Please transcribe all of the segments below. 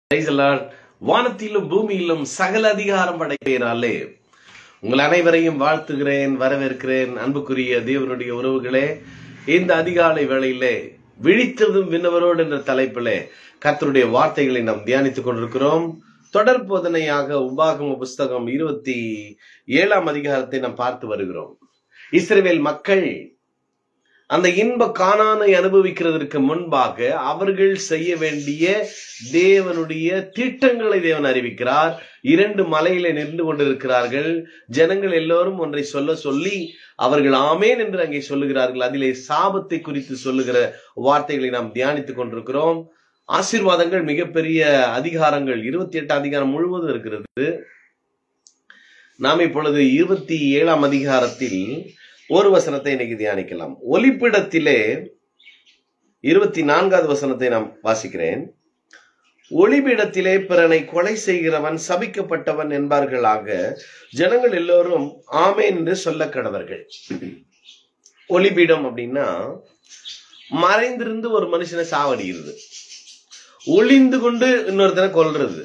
Praise the Lord. வானத்திலும் பூமியிலும் சகல அதிகாரம் படைக்கிறாலே உங்கள் அனைவரையும் வாழ்த்துகிறேன் வரவேற்கிறேன் அன்புக்குரிய தேவனுடைய உறவுகளே இந்த அதிகாலை வேளையிலே விழித்ததும் விண்ணவரோடு என்ற தலைப்பிலே கர்த்தருடைய வார்த்தைகளை நாம் தியானித்துக் கொண்டிருக்கிறோம் தொடர் போதனையாக உபாகம புஸ்தகம் இருபத்தி ஏழாம் அதிகாரத்தை நாம் பார்த்து வருகிறோம் இஸ்ரவேல் மக்கள் அந்த இன்ப காணானை அனுபவிக்கிறதற்கு முன்பாக அவர்கள் செய்ய வேண்டிய தேவனுடைய திட்டங்களை தேவன் அறிவிக்கிறார் இரண்டு மலையில நின்று கொண்டிருக்கிறார்கள் ஜனங்கள் எல்லோரும் ஒன்றை சொல்ல சொல்லி அவர்கள் ஆமேன் என்று அங்கே சொல்லுகிறார்கள் அதிலே சாபத்தை குறித்து சொல்லுகிற வார்த்தைகளை நாம் தியானித்துக் கொண்டிருக்கிறோம் ஆசீர்வாதங்கள் மிகப்பெரிய அதிகாரங்கள் இருபத்தி எட்டு அதிகாரம் முழுவதும் இருக்கிறது நாம் இப்பொழுது இருபத்தி ஏழாம் அதிகாரத்தில் ஒரு வசனத்தை இன்னைக்கு தியானிக்கலாம் ஒலிப்பிடத்திலே இருபத்தி நான்காவது வசனத்தை நாம் வாசிக்கிறேன் ஒளிபிடத்திலே பிறனை கொலை செய்கிறவன் சபிக்கப்பட்டவன் என்பார்களாக ஜனங்கள் எல்லோரும் ஆமேன் என்று சொல்ல கடவர்கள் ஒளிபீடம் அப்படின்னா மறைந்திருந்து ஒரு மனுஷனை சாவடிக்கிறது ஒளிந்து கொண்டு இன்னொருத்தனை கொல்றது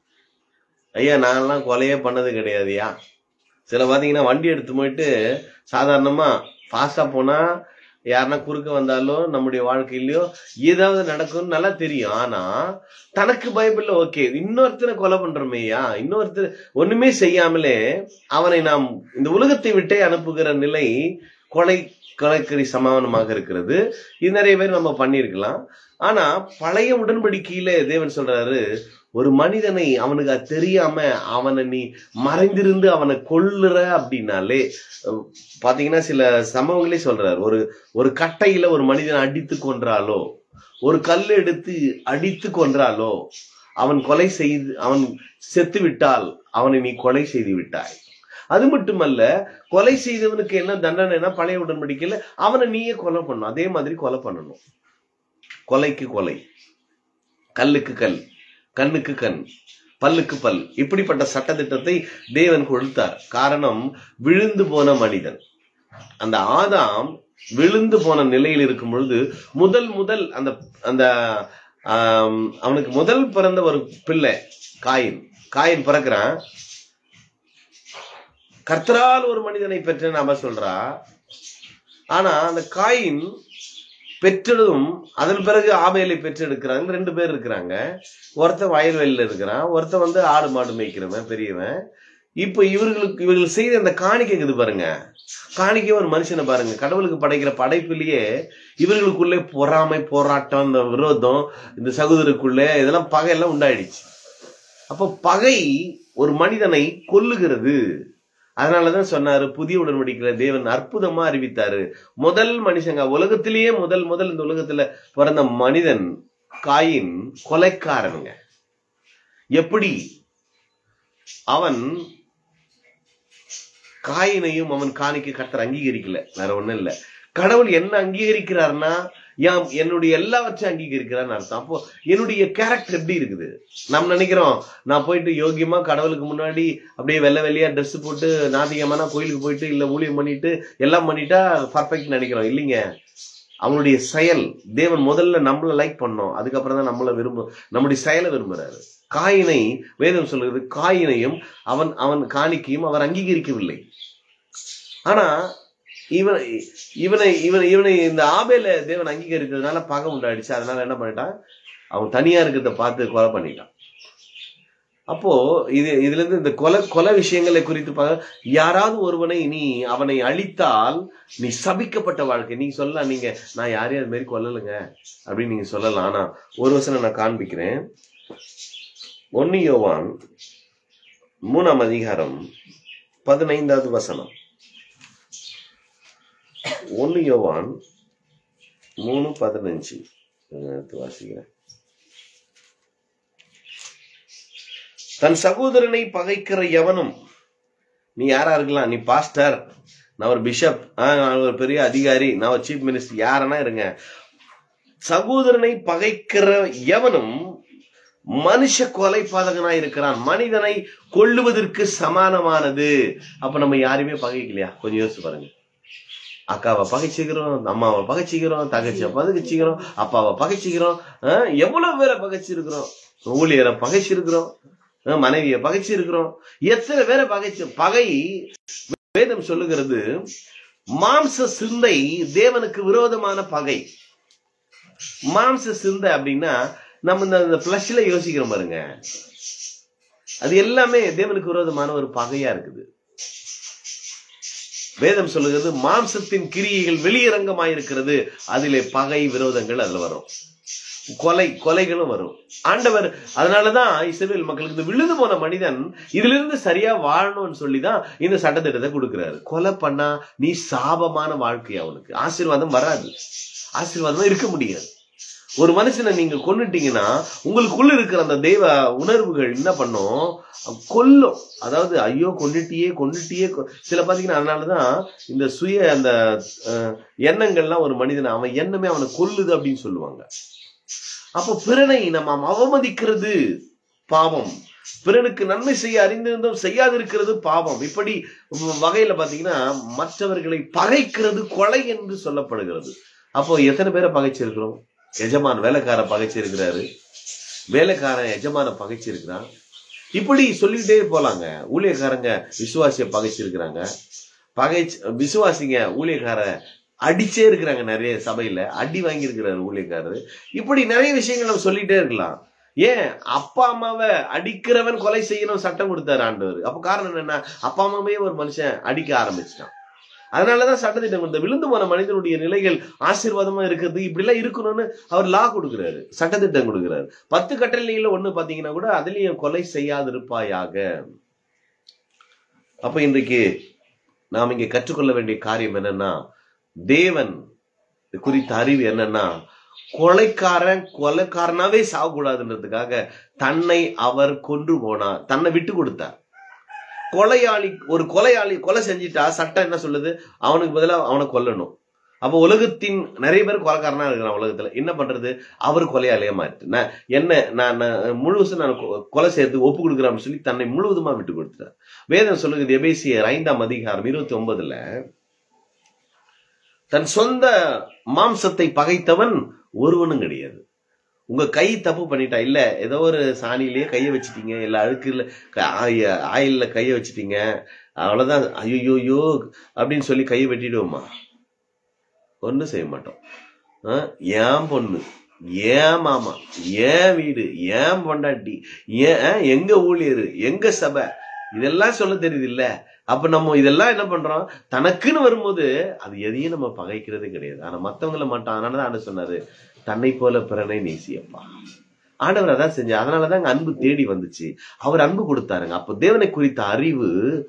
ஐயா நான்லாம் கொலையே பண்ணது கிடையாதுயா சில பாத்தீங்கன்னா வண்டி எடுத்து போயிட்டு சாதாரணமா ஃபாஸ்டா போனா யாருன்னா குறுக்க வந்தாலும் நம்முடைய வாழ்க்கையிலயோ ஏதாவது நடக்கும்னு நல்லா தெரியும் ஆனா தனக்கு பயப்பில்ல ஓகே இன்னொருத்தனை கொலை பண்றோமேயா இன்னொருத்தர் ஒண்ணுமே செய்யாமலே அவனை நாம் இந்த உலகத்தை விட்டே அனுப்புகிற நிலை கொலை கொலைக்கறி சமாதானமாக இருக்கிறது இது நிறைய பேர் நம்ம பண்ணியிருக்கலாம் ஆனா பழைய உடன்படிக்கையில தேவன் சொல்றாரு ஒரு மனிதனை அவனுக்கு அது தெரியாம அவனை நீ மறைந்திருந்து அவனை கொல்லுற அப்படின்னாலே அஹ், பாத்தீங்கன்னா சில சம்பவங்களே சொல்றாரு ஒரு ஒரு கட்டையில ஒரு மனிதனை அடித்து கொன்றாலோ ஒரு கல் எடுத்து அடித்து கொன்றாலோ அவன் கொலை செய்து அவன் செத்து விட்டால் அவனை நீ கொலை செய்து விட்டாய் அது மட்டுமல்ல கொலை செய்தவனுக்கு என்ன தண்டனைனா பழைய உடன்படிக்கையில அவனை நீயே கொலை பண்ணணும் அதே மாதிரி கொலை பண்ணணும் கொலைக்கு கொலை கல்லுக்கு கல் கண்ணுக்கு கண் பல்லுக்கு பல் இப்படிப்பட்ட சட்டத்திட்டத்தை தேவன் கொடுத்தார் காரணம் விழுந்து போன மனிதன் அந்த ஆதாம் விழுந்து போன நிலையில் இருக்கும் பொழுது முதல் முதல் அந்த அந்த ஆம், அவனுக்கு முதல் பிறந்த ஒரு பிள்ளை காயின் காயின் பிறக்கிறான் கர்த்தரால் ஒரு மனிதனை பெற்றேன்னு அவ சொல்றா ஆனா அந்த காயின் பெற்றதும் அதன் பிறகு ஆபேலை பெற்றெடுக்கிறாங்க ரெண்டு பேர் இருக்கிறாங்க ஒருத்தன் வயல்வெளியில இருக்கிறான் ஒருத்தன் வந்து ஆடு மாடு மேய்க்கிறவன் பெரியவன் இப்போ இவர்களுக்கு இவர்கள் செய்த அந்த காணிக்கை இருக்குது பாருங்க காணிக்கை ஒரு மனுஷனை பாருங்க கடவுளுக்கு படைக்கிற படைப்பிலேயே இவர்களுக்குள்ளே பொறாமை போராட்டம் இந்த விரோதம் இந்த சகோதரருக்குள்ளே இதெல்லாம் பகையெல்லாம் உண்டாயிடுச்சு அப்போ பகை ஒரு மனிதனை கொல்லுகிறது அதனாலதான் சொன்னாரு புதிய உடன்படிக்கையில தேவன் அற்புதமா அறிவித்தாரு முதல் மனுஷங்க உலகத்திலேயே முதல் முதல் இந்த உலகத்துல பிறந்த மனிதன் காயின் கொலைக்காரனுங்க எப்படி அவன் காயினையும் அவன் காணிக்கு கர்த்தர் அங்கீகரிக்கல வேற ஒண்ணும் இல்ல கடவுள் என்ன அங்கீகரிக்கிறார்னா யாம் என்னுடைய எல்லாவற்றையும் அங்கீகரிக்கிறான்னு அர்த்தம் அப்போ என்னுடைய கேரக்டர் எப்படி இருக்குது நம்ம நினைக்கிறோம் நான் போயிட்டு யோகியமா கடவுளுக்கு முன்னாடி அப்படியே வெள்ளை வெள்ளையா ட்ரெஸ் போட்டு நாதிகமான கோயிலுக்கு போயிட்டு இல்ல ஊழியம் பண்ணிட்டு எல்லாம் பண்ணிட்டா பர்ஃபெக்ட் நினைக்கிறோம் இல்லைங்க அவனுடைய செயல் தேவன் முதல்ல நம்மள லைக் பண்ணோம் அதுக்கப்புறம் தான் நம்மள விரும்ப நம்முடைய செயலை விரும்புறாரு காயினை வேதம் சொல்லுகிறது காயினையும் அவன் அவன் காணிக்கையும் அவர் அங்கீகரிக்கவில்லை ஆனா இவன் இவனை இவனை இவனை இந்த ஆபேல தேவன் அங்கீகரித்ததுனால பகை உண்டாயிடுச்சு அதனால என்ன பண்ணிட்டான் அவன் தனியா இருக்கிறத பார்த்து கொலை பண்ணிட்டான் அப்போ இது இதுல இருந்து இந்த கொலை கொலை விஷயங்களை குறித்து பார்க்க யாராவது ஒருவனை நீ அவனை அழித்தால் நீ சபிக்கப்பட்ட வாழ்க்கை நீங்க சொல்லலாம் நீங்க நான் யாரையும் அது மாதிரி கொல்லலைங்க அப்படின்னு நீங்க சொல்லலாம் ஆனா ஒரு வசனம் நான் காண்பிக்கிறேன் ஒன்னு யோவான் மூணாம் அதிகாரம் பதினைந்தாவது வசனம் ஒன்னு யோவான் மூணு பதினஞ்சு கொஞ்சம் எடுத்து வாசிக்கிறேன் தன் சகோதரனை பகைக்கிற எவனும் நீ யாரா இருக்கலாம் நீ பாஸ்டர் நான் ஒரு பிஷப் நான் ஒரு பெரிய அதிகாரி நான் ஒரு சீஃப் மினிஸ்டர் யாரனா இருங்க சகோதரனை பகைக்கிற எவனும் மனுஷ கொலை பாதகனாய் இருக்கிறான் மனிதனை கொல்லுவதற்கு சமானமானது அப்ப நம்ம யாரையுமே பகைக்கலையா கொஞ்சம் யோசிச்சு பாருங்க அக்காவை பகைச்சிக்கிறோம் அம்மாவை பகைச்சிக்கிறோம் தங்கச்சியை பகைச்சிக்கிறோம் அப்பாவை பகைச்சிக்கிறோம் அஹ், எவ்வளவு பேரை பகைச்சிருக்கிறோம் ஊழியரை பகைச்சிருக்கிறோம் அஹ், மனைவியை பகைச்சிருக்கிறோம் எத்தனை பேரை பகைச்சு பகை வேதம் சொல்லுகிறது மாம்ச சிந்தை தேவனுக்கு விரோதமான பகை மாம்ச சிந்தை அப்படின்னா நம்ம இந்த பிளஷ்ல யோசிக்கிறோம் பாருங்க அது எல்லாமே தேவனுக்கு விரோதமான ஒரு பகையா இருக்குது வேதம் சொல்லுகிறது மாம்சத்தின் கிரியைகள் வெளியரங்கமாயிருக்கிறது அதிலே பகை விரோதங்கள் அதுல வரும் கொலை கொலைகளும் வரும் ஆண்டவர் அதனாலதான் இஸ்ரவேல் மக்களுக்கு இந்த விழுது போன மனிதன் இதுல இருந்து சரியா வாழணும்னு சொல்லிதான் இந்த சட்டத்திட்டத்தை கொடுக்கிறாரு கொலை பண்ணா நீ சாபமான வாழ்க்கை அவனுக்கு ஆசீர்வாதம் வராது ஆசீர்வாதம் இருக்க முடியாது ஒரு மனுஷனை நீங்க கொன்னுட்டீங்கன்னா உங்களுக்குள்ள இருக்கிற அந்த தெய்வ உணர்வுகள் என்ன பண்ணும் கொல்லும் அதாவது ஐயோ கொண்டுட்டியே கொண்டுட்டியே கொ- சில பாத்தீங்கன்னா அதனாலதான் இந்த சுய அந்த அஹ், எண்ணங்கள்லாம் ஒரு மனிதனை அவன் எண்ணமே அவனை கொல்லுது அப்படின்னு சொல்லுவாங்க அப்போ பிறனை நம்ம அவமதிக்கிறது பாவம் பிறனுக்கு நன்மை செய்ய அறிந்திருந்தும் செய்யாதிருக்கிறது பாவம் இப்படி வகையில பாத்தீங்கன்னா மற்றவர்களை பகைக்கிறது கொலை என்று சொல்லப்படுகிறது அப்போ எத்தனை பேரை பகைச்சிருக்கிறோம் எஜமான் வேலைக்கார பகைச்சிருக்கிறாரு வேலைக்காரன் எஜமான பகைச்சிருக்கிறான் இப்படி சொல்லிக்கிட்டே போலாங்க ஊழியக்காரங்க விசுவாசிய பகைச்சிருக்கிறாங்க பகை விசுவாசிங்க ஊழியக்கார அடிச்சே இருக்கிறாங்க நிறைய சபையில அடி வாங்கி இருக்கிறாரு ஊழியக்காரரு இப்படி நிறைய விஷயங்கள் நம்ம சொல்லிட்டே இருக்கலாம் ஏன் அப்பா அம்மாவை அடிக்கிறவன் கொலை செய்யணும் சட்டம் கொடுத்தாரு ஆண்டவர் அப்ப காரணம் என்னன்னா அப்பா அம்மாவே ஒரு மனுஷன் அடிக்க ஆரம்பிச்சிட்டான் அதனாலதான் சட்டத்திட்டம் கொடுத்த விழுந்து போன மனிதனுடைய நிலைகள் ஆசீர்வாதமா இருக்கிறது இப்படி எல்லாம் இருக்கணும்னு அவர் லா கொடுக்கிறாரு சட்டத்திட்டம் கொடுக்கிறாரு பத்து கட்டளையில ஒண்ணு பாத்தீங்கன்னா கூட அதுலயும் கொலை செய்யாதிருப்பாயாக அப்ப இன்றைக்கு நாம் இங்க கற்றுக்கொள்ள வேண்டிய காரியம் என்னன்னா தேவன் குறித்த அறிவு என்னன்னா கொலைக்காரன் கொலைக்காரனாவே சாகக்கூடாதுன்றதுக்காக தன்னை அவர் கொன்று போனார் தன்னை விட்டு கொடுத்தார் கொலையாளி ஒரு கொலையாளி கொலை செஞ்சிட்டா சட்டம் என்ன சொல்லுது அவனுக்கு பதிலா அவனை கொல்லணும் அப்ப உலகத்தின் நிறைய பேர் கொலைக்காரனா இருக்கிறான் உலகத்துல என்ன பண்றது அவர் கொலையாளியா மாறிட்டு நான் என்ன நான் நான் முழுசும் நான் கொ- கொலை செய்யறதுக்கு ஒப்பு கொடுக்குறேன்னு சொல்லி தன்னை முழுவதுமா விட்டு கொடுத்துட்டார் வேதம் சொல்லுகிறது எபேசியர் ஐந்தாம் அதிகாரம் இருபத்தி ஒன்பதுல தன் சொந்த மாம்சத்தை பகைத்தவன் ஒருவனும் கிடையாது உங்க கை தப்பு பண்ணிட்டா இல்ல ஏதோ ஒரு சாணியிலேயே கைய வச்சிட்டீங்க இல்ல அழுக்குல க- ஆய- ஆயில்ல கைய வச்சிட்டீங்க அவ்வளவுதான் ஐயோயோ அப்படின்னு சொல்லி கையை வெட்டிடுவோமா ஒண்ணும் செய்ய மாட்டோம் ஆ, ஏன் பொண்ணு ஏன் மாமா ஏன் வீடு ஏன் பொண்டாட்டி ஏன் ஆ, எங்க ஊழியர் எங்க சபை இதெல்லாம் சொல்ல தெரியுது இல்ல அப்ப நம்ம இதெல்லாம் என்ன பண்றோம் தனக்குன்னு வரும்போது அது எதையும் நம்ம பகைக்கிறதே கிடையாது ஆனா மத்தவங்கள மாட்டோம் அதனாலதான் ஆண்டு சொன்னாரு தன்னை போல பிறனை நேசியப்பா ஆண்டவர் அதான் செஞ்சு அதனாலதான் அங்க அன்பு தேடி வந்துச்சு அவர் அன்பு கொடுத்தாருங்க அப்ப தேவனை குறித்த அறிவு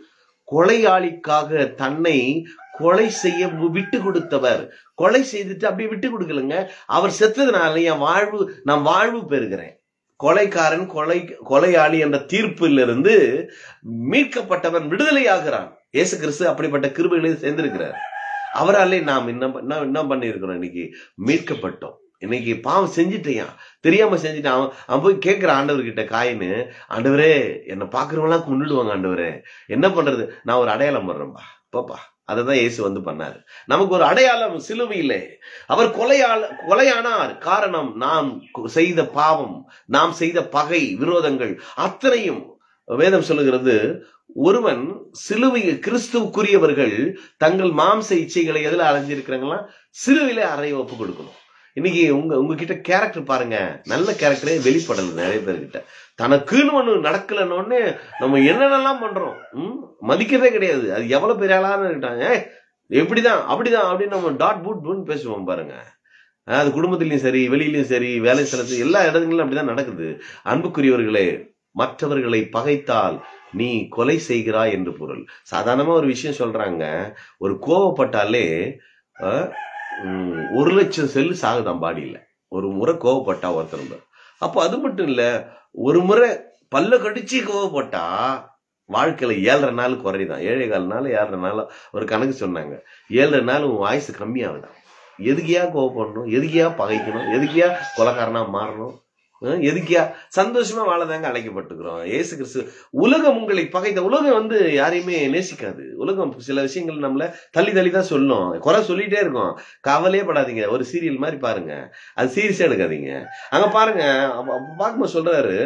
கொலையாளிக்காக தன்னை கொலை செய்ய மு- விட்டு கொடுத்தவர் கொலை செய்துட்டு அப்படியே விட்டு கொடுக்கலங்க அவர் செத்ததுனால என் வாழ்வு நான் வாழ்வு பெறுகிறேன் கொலைக்காரன் கொலை கொலையாளி என்ற தீர்ப்பிலிருந்து மீட்கப்பட்டவன் விடுதலையாகிறான் இயேசு கிறிஸ்து அப்படிப்பட்ட கிருபைகளை சேர்ந்திருக்கிறார் அவராலே நாம் என்ன ப- என்ன- என்ன பண்ணியிருக்கிறோம் இன்னைக்கு மீட்கப்பட்டோம் இன்னைக்கு பாவம் செஞ்சுட்டேன் தெரியாம செஞ்சுட்டான் அவன் அவன் போய் கேட்கிற ஆண்டவர்கிட்ட காயின்னு ஆண்டவரே என்னை பாக்குறவங்களாம் கொண்டுடுவாங்க ஆண்டவரே என்ன பண்றது நான் ஒரு அடையாளம் பண்றேன்பா பாப்பா அததான் இயேசு வந்து பண்ணாரு நமக்கு ஒரு அடையாளம் சிலுவையிலே அவர் கொலையாள கொலையானார் காரணம் நாம் கு- செய்த பாவம் நாம் செய்த பகை விரோதங்கள் அத்தனையும் வேதம் சொல்லுகிறது ஒருவன் சிலுவை கிறிஸ்துவுக்குரியவர்கள் தங்கள் மாம்ச இச்சைகளை எதுல அலைஞ்சிருக்கிறாங்களா சிலுவையிலே அறைய ஒப்பு கொடுக்கணும் இன்னைக்கு உங்க உங்ககிட்ட கேரக்டர் பாருங்க நல்ல கேரக்டரே வெளிப்படல நிறைய பேர்கிட்ட தனக்குன்னு ஒண்ணு நடக்கலன்னு நம்ம என்னென்னலாம் பண்றோம் ம்? மதிக்கிறதே கிடையாது அது எவ்வளவு பெரிய ஆளான்னு இருக்கிட்டாங்க ஏய், எப்படிதான் அப்படிதான் அப்படின்னு நம்ம டாட் பூட் பூன்னு பேசுவோம் பாருங்க அஹ் அது குடும்பத்திலயும் சரி வெளியிலயும் சரி வேலை ஸ்தலத்து எல்லா இடங்களிலும் அப்படிதான் நடக்குது அன்புக்குரியவர்களே மற்றவர்களை பகைத்தால் நீ கொலை செய்கிறாய் என்று பொருள் சாதாரணமா ஒரு விஷயம் சொல்றாங்க ஒரு கோவப்பட்டாலே அஹ், உம், ஒரு லட்சம் செல்லு சாகுதான் பாடியில ஒரு முறை கோவப்பட்டா ஒருத்தர் அப்போ அது மட்டும் இல்ல ஒரு முறை பல்ல கடிச்சு கோவப்பட்டா வாழ்க்கையில ஏழரை நாள் குறையுதான் ஏழை கால் நாள் ஏழரை நாள் ஒரு கணக்கு சொன்னாங்க ஏழரை நாள் உன் வாய்ஸ் கம்மியாகுதான் எதுக்கியா கோவப்படணும் எதுக்கியா பகைக்கணும் எதுக்கியா கொலைக்காரனா மாறணும் அஹ் எதுக்கியா சந்தோஷமா வாழதாங்க அழைக்கப்பட்டுக்கிறோம் ஏசு கிறிஸ்து உலகம் உங்களை பகைத்த உலகம் வந்து யாரையுமே நேசிக்காது உலகம் சில விஷயங்கள் நம்மள தள்ளி தள்ளி தான் சொல்லும் குறை சொல்லிட்டே இருக்கும் கவலையே படாதீங்க ஒரு சீரியல் மாதிரி பாருங்க அது சீரியஸா எடுக்காதீங்க அங்க பாருங்க அப்ப- அப்ப பார்க்கும்போது சொல்றாரு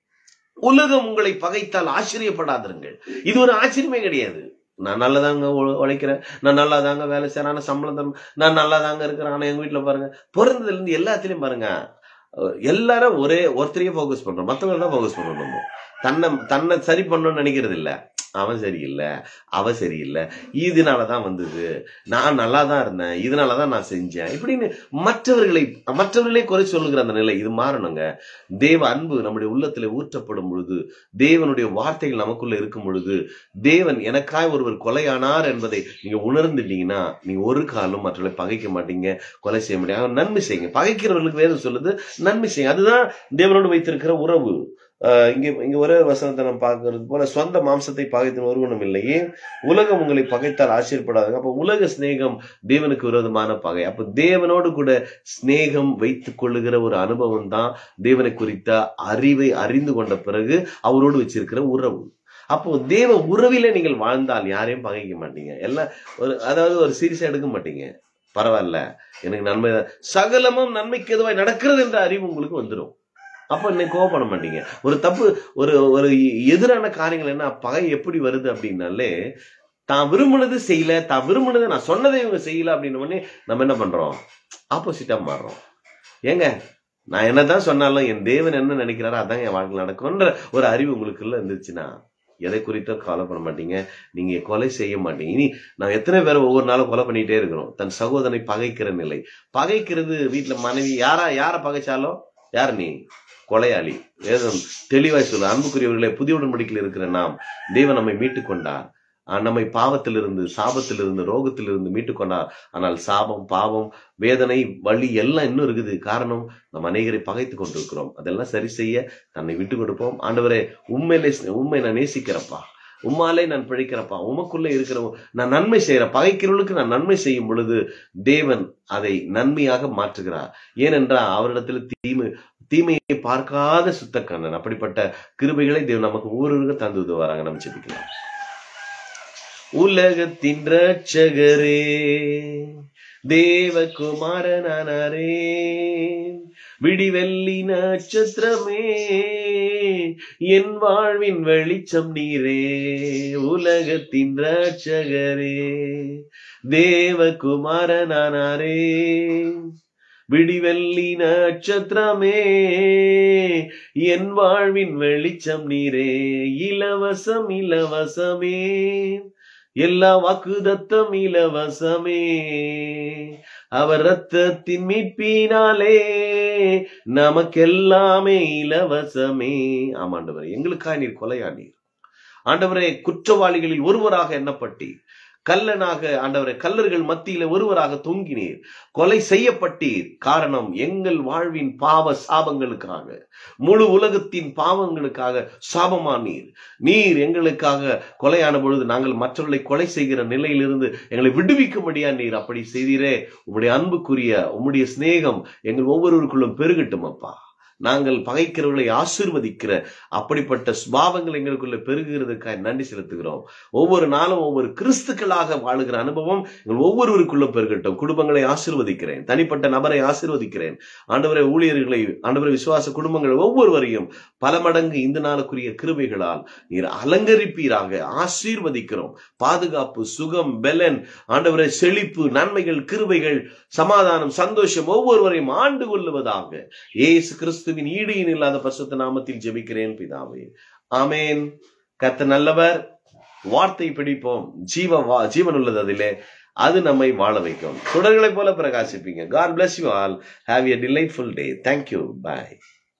உலகம் உங்களை பகைத்தால் ஆச்சரியப்படாதிருங்கள் இது ஒரு ஆச்சரியமே கிடையாது நான் நல்லதாங்க உழ- உழைக்கிறேன் நான் நல்லா தாங்க வேலை செய்யறேன் ஆனா சம்பளம் தரும் நான் நல்லா தாங்க இருக்கிறேன் ஆனா எங்க வீட்டுல பாருங்க பிறந்ததுல இருந்து எல்லாத்துலயும் பாருங்க அஹ் எல்லாரும் ஒரே ஒருத்தரையே ஃபோக்கஸ் பண்றோம் மத்தவங்க தான் ஃபோக்கஸ் பண்ணணும் நம்ம தன்னை தன்னை சரி பண்ணணும்னு நினைக்கிறது இல்ல அவன் சரியில்லை அவ சரியில்லை இதனாலதான் வந்தது நான் நல்லா தான் இருந்தேன் இதனாலதான் நான் செஞ்சேன் இப்படின்னு மற்றவர்களை மற்றவர்களே குறை சொல்லுகிற அந்த நிலை இது மாறணுங்க தேவ அன்பு நம்முடைய உள்ளத்துல ஊற்றப்படும் பொழுது தேவனுடைய வார்த்தைகள் நமக்குள்ள இருக்கும் பொழுது தேவன் எனக்காய் ஒருவர் கொலையானார் என்பதை நீங்க உணர்ந்துட்டீங்கன்னா நீங்க ஒரு காலம் மற்றவர்களை பகைக்க மாட்டீங்க கொலை செய்ய முடியாது நன்மை செய்யுங்க பகைக்கிறவர்களுக்கு வேதம் சொல்லுது நன்மை செய்யுங்க அதுதான் தேவனோடு வைத்திருக்கிற உறவு ஆஹ் இங்க இங்க ஒரே வசனத்தை நம்ம பார்க்கறது போல சொந்த மாம்சத்தை பகைத்து ஒருவனும் இல்லையே உலகம் உங்களை பகைத்தால் ஆச்சரியப்படாதுங்க அப்ப உலக சிநேகம் தேவனுக்கு விரோதமான பகை அப்ப தேவனோடு கூட சிநேகம் வைத்துக் கொள்ளுகிற ஒரு அனுபவம் தான் தேவனை குறித்த அறிவை அறிந்து கொண்ட பிறகு அவரோடு வச்சிருக்கிற உறவு அப்போ தேவ உறவில நீங்கள் வாழ்ந்தால் யாரையும் பகைக்க மாட்டீங்க எல்லாம் ஒரு அதாவது ஒரு சீரியஸா எடுக்க மாட்டீங்க பரவாயில்ல எனக்கு நன்மை தான். சகலமும் நன்மைக்கு எதுவாய் நடக்கிறது என்ற அறிவு உங்களுக்கு வந்துடும் அப்ப இன்னைக்கு கோவப்பட மாட்டீங்க ஒரு தப்பு ஒரு ஒரு எதிரான காரியங்கள் என்ன பகை எப்படி வருது அப்படின்னாலே தான் விரும்பினது செய்யல தான் விரும்பினது நான் சொன்னதை இவங்க செய்யல அப்படின்னு உடனே நம்ம என்ன பண்றோம் ஆப்போசிட்டா மாறுறோம் ஏங்க நான் என்னதான் சொன்னாலும் என் தேவன் என்ன நினைக்கிறாரோ அதான் என் வாழ்க்கை நடக்கும்ன்ற ஒரு அறிவு உங்களுக்குள்ள இருந்துச்சுன்னா எதை குறித்தோ கவலை பண்ண மாட்டீங்க நீங்க கொலை செய்ய மாட்டீங்க இனி நான் எத்தனை பேரை ஒவ்வொரு நாளும் கொலை பண்ணிட்டே இருக்கிறோம் தன் சகோதரனை பகைக்கிற நிலை பகைக்கிறது வீட்டுல மனைவி யாரா யாரை பகைச்சாலும் யார் நீ கொலையாளி வேதம் தெளிவாய் சொல்லு அன்புக்குரியவர்களே புதிய உடன்படிக்கையில் இருக்கிற நாம் தேவன் நம்மை மீட்டுக் கொண்டார் ஆஹ் நம்மை பாவத்திலிருந்து சாபத்திலிருந்து ரோகத்திலிருந்து மீட்டுக் கொண்டார் ஆனால் சாபம் பாவம் வேதனை வலி எல்லாம் இன்னும் இருக்குது காரணம் நம்ம அநேகரை பகைத்து கொண்டிருக்கிறோம் அதெல்லாம் சரி செய்ய தன்னை விட்டு கொடுப்போம் ஆண்டவரே உண்மையிலே உண்மை நான் நேசிக்கிறப்பா உம்மாலே நான் பிழைக்கிறப்பா உமக்குள்ள இருக்கிற நான் நன்மை செய்யறேன் பகைக்கிறவர்களுக்கு நான் நன்மை செய்யும் பொழுது தேவன் அதை நன்மையாக மாற்றுகிறார் ஏனென்றால் அவரிடத்துல தீமை தீமையை பார்க்காத சுத்த கண்ணன் அப்படிப்பட்ட கிருபைகளை தேவன் நமக்கு ஒவ்வொருவருக்கும் தந்து வராங்க நம்ம செபிக்கலாம் உலகத்தின் ரட்சகரே தேவகுமாரனானரே விடிவெள்ளி நட்சத்திரமே என் வாழ்வின் வெளிச்சம் நீரே உலகத்தின் ரட்சகரே தேவகுமாரனானரே விடிவெள்ளி நட்சத்திரமே என் வாழ்வின் வெளிச்சம் நீரே இலவசம் இலவசமே எல்லா வாக்குதத்தம் இலவசமே அவர் ரத்தத்தின் மீட்பினாலே நமக்கெல்லாமே இலவசமே ஆமாண்டவர் எங்களுக்காக நீர் கொலையானீர் ஆண்டவரே குற்றவாளிகளில் ஒருவராக எண்ணப்பட்டீர் கல்லனாக ஆண்டவரே கல்லர்கள் மத்தியில ஒருவராக தொங்கினீர் கொலை செய்யப்பட்டீர் காரணம் எங்கள் வாழ்வின் பாவ சாபங்களுக்காக முழு உலகத்தின் பாவங்களுக்காக சாபமானீர் நீர் எங்களுக்காக கொலையான பொழுது நாங்கள் மற்றவர்களை கொலை செய்கிற நிலையிலிருந்து எங்களை விடுவிக்கும்படியா நீர் அப்படி செய்தீரே உம்முடைய அன்புக்குரிய உம்முடைய சிநேகம் எங்கள் ஒவ்வொருவருக்குள்ளும் பெருகட்டும் அப்பா நாங்கள் பகைக்கிறவர்களை ஆசிர்வதிக்கிற அப்படிப்பட்ட சுபாவங்கள் எங்களுக்குள்ள பெருகிறதுக்காக நன்றி செலுத்துகிறோம் ஒவ்வொரு நாளும் ஒவ்வொரு கிறிஸ்துக்களாக வாழுகிற அனுபவம் எங்கள் ஒவ்வொருவருக்குள்ள பெருகட்டும் குடும்பங்களை ஆசிர்வதிக்கிறேன் தனிப்பட்ட நபரை ஆசிர்வதிக்கிறேன் ஆண்டவரை ஊழியர்களை ஆண்டவரை விசுவாச குடும்பங்கள் ஒவ்வொருவரையும் பல மடங்கு இந்த நாளுக்குரிய கிருபைகளால் நீர் அலங்கரிப்பீராக ஆசீர்வதிக்கிறோம் பாதுகாப்பு சுகம் பெலன் ஆண்டவரை செழிப்பு நன்மைகள் கிருபைகள் சமாதானம் சந்தோஷம் ஒவ்வொருவரையும் ஆண்டு கொள்ளுவதாக ஏசு கிறிஸ்துவின் ஈடு இல்லாத பரிசுத்த நாமத்தில் ஜெபிக்கிறேன் பிதாவே ஆமேன் கத்த நல்லவர் வார்த்தை பிடிப்போம் ஜீவ வா ஜீவன் உள்ளது அதிலே அது நம்மை வாழ வைக்கும் தொடர்களைப் போல பிரகாசிப்பீங்க God bless you all have a delightful day thank you bye